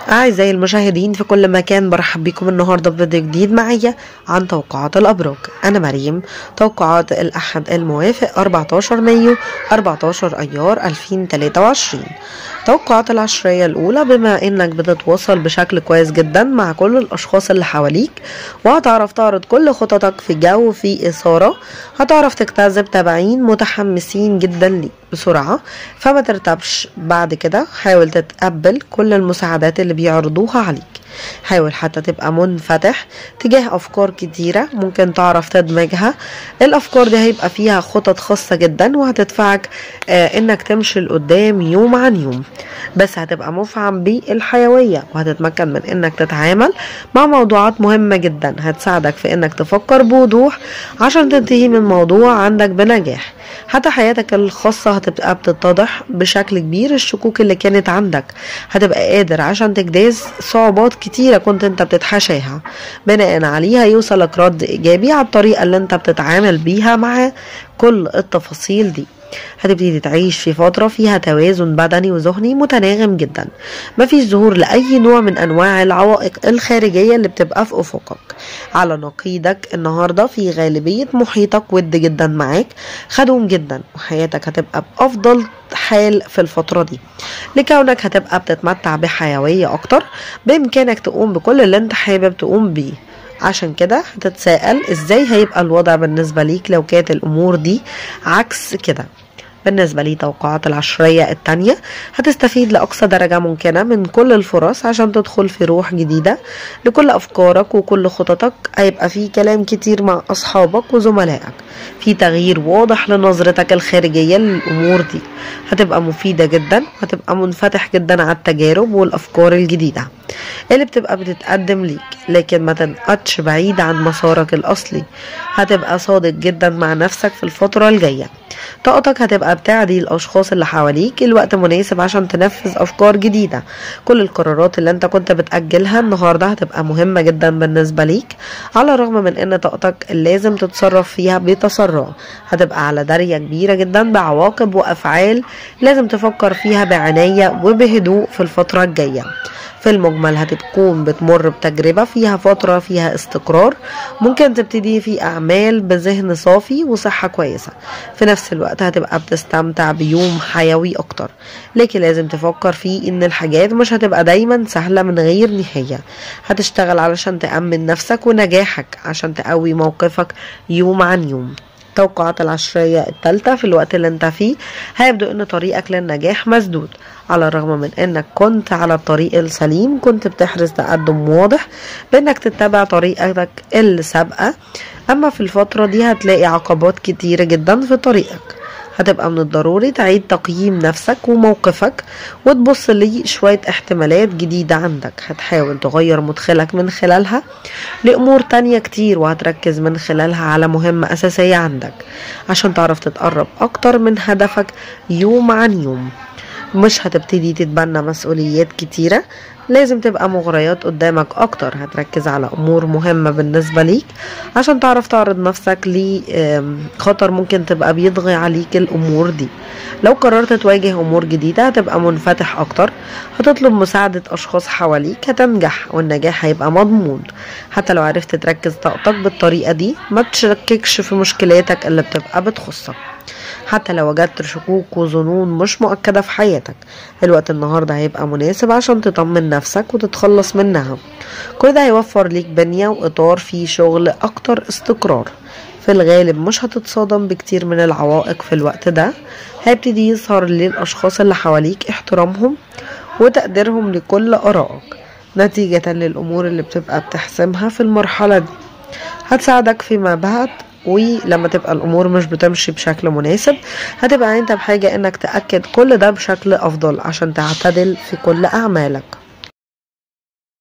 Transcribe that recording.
أعزائي المشاهدين في كل مكان برحب بكم النهاردة بفيديو جديد معايا عن توقعات الأبراج أنا مريم توقعات الأحد الموافق 14 مايو 14 أيار 2023 توقعات العشرية الأولى بما إنك بتتواصل بشكل كويس جدا مع كل الأشخاص اللي حواليك وهتعرف تعرض كل خططك في جو في إثارة هتعرف تجتذب تابعين متحمسين جدا ليك بسرعة فما ترتبش بعد كده حاول تتقبل كل المساعدات اللي بيعرضوها عليك حاول حتى تبقى منفتح تجاه أفكار كتيرة ممكن تعرف تدمجها الأفكار دي هيبقى فيها خطط خاصة جدا وهتدفعك آه إنك تمشي لقدام يوم عن يوم بس هتبقى مفعم بالحيوية وهتتمكن من إنك تتعامل مع موضوعات مهمة جدا هتساعدك في إنك تفكر بوضوح عشان تنتهي من موضوع عندك بنجاح حتى حياتك الخاصة هتبقى بتتضح بشكل كبير الشكوك اللي كانت عندك هتبقى قادر عشان تجتاز صعوبات كتيرة كنت انت بتتحاشاها بناء عليها يوصلك رد ايجابي على الطريقة اللي انت بتتعامل بيها مع كل التفاصيل دي هتبتدي تعيش في فترة فيها توازن بدني وذهني متناغم جدا مفيش ظهور لأي نوع من أنواع العوائق الخارجية اللي بتبقى في أفقك على نقيضك النهاردة في غالبية محيطك ود جدا معاك خدوم جدا وحياتك هتبقى بأفضل حال في الفترة دي لكونك هتبقى بتتمتع بحيوية أكتر بإمكانك تقوم بكل اللي انت حابب تقوم بيه عشان كده هتتساءل ازاي هيبقى الوضع بالنسبة ليك لو كانت الأمور دي عكس كده بالنسبة لي توقعات العشرية التانية هتستفيد لأقصى درجة ممكنة من كل الفرص عشان تدخل في روح جديدة لكل أفكارك وكل خططك هيبقى في كلام كتير مع أصحابك وزملائك في تغيير واضح لنظرتك الخارجية للأمور دي هتبقى مفيدة جدا هتبقى منفتح جدا على التجارب والأفكار الجديدة اللي بتبقى بتتقدم ليك لكن ما تنقطش بعيد عن مسارك الأصلي هتبقى صادق جدا مع نفسك في الفترة الجاية طاقتك هتبقى بتعدي الأشخاص اللي حواليك الوقت مناسب عشان تنفذ أفكار جديدة كل القرارات اللي انت كنت بتأجلها النهاردة هتبقى مهمة جدا بالنسبة ليك على الرغم من ان طاقتك لازم تتصرف فيها بتسرع هتبقى على درية كبيرة جدا بعواقب وأفعال لازم تفكر فيها بعناية وبهدوء في الفترة الجاية في المجمل هتكون بتمر بتجربة فيها فترة فيها استقرار ممكن تبتدي في أعمال بذهن صافي وصحة كويسة في نفس الوقت هتبقى بتستمتع بيوم حيوي أكتر لكن لازم تفكر فيه إن الحاجات مش هتبقى دايما سهلة من غير نهاية هتشتغل علشان تأمن نفسك ونجاحك عشان تقوي موقفك يوم عن يوم التوقعات العشرية الثالثة في الوقت اللي انت فيه هيبدو ان طريقك للنجاح مسدود على الرغم من انك كنت على الطريق السليم كنت بتحرز تقدم واضح بانك تتبع طريقتك السابقة اما في الفترة دي هتلاقي عقبات كتيرة جدا في طريقك هتبقى من الضروري تعيد تقييم نفسك وموقفك وتبص لي شوية احتمالات جديدة عندك هتحاول تغير مدخلك من خلالها لأمور تانية كتير وهتركز من خلالها على مهمة أساسية عندك عشان تعرف تتقرب أكتر من هدفك يوم عن يوم مش هتبتدي تتبنى مسؤوليات كتيرة لازم تبقى مغريات قدامك اكتر هتركز على امور مهمة بالنسبة ليك عشان تعرف تعرض نفسك لخطر ممكن تبقى بيضغي عليك الامور دي لو قررت تواجه امور جديدة هتبقى منفتح اكتر هتطلب مساعدة اشخاص حواليك هتنجح والنجاح هيبقى مضمون حتى لو عرفت تركز طاقتك بالطريقة دي ما تشككش في مشكلاتك اللي بتبقى بتخصك حتى لو وجدت شكوك وظنون مش مؤكدة في حياتك الوقت النهاردة هيبقى مناسب عشان تطمن نفسك وتتخلص منها كل ده هيوفر ليك بنية وإطار فيه شغل أكتر استقرار في الغالب مش هتتصادم بكتير من العوائق في الوقت ده هيبتدي يظهر للأشخاص اللي حواليك احترامهم وتقديرهم لكل آرائك نتيجة للأمور اللي بتبقى بتحسمها في المرحلة دي هتساعدك فيما بعد ولما تبقى الامور مش بتمشي بشكل مناسب هتبقى انت بحاجة انك تأكد كل ده بشكل افضل عشان تعتدل في كل اعمالك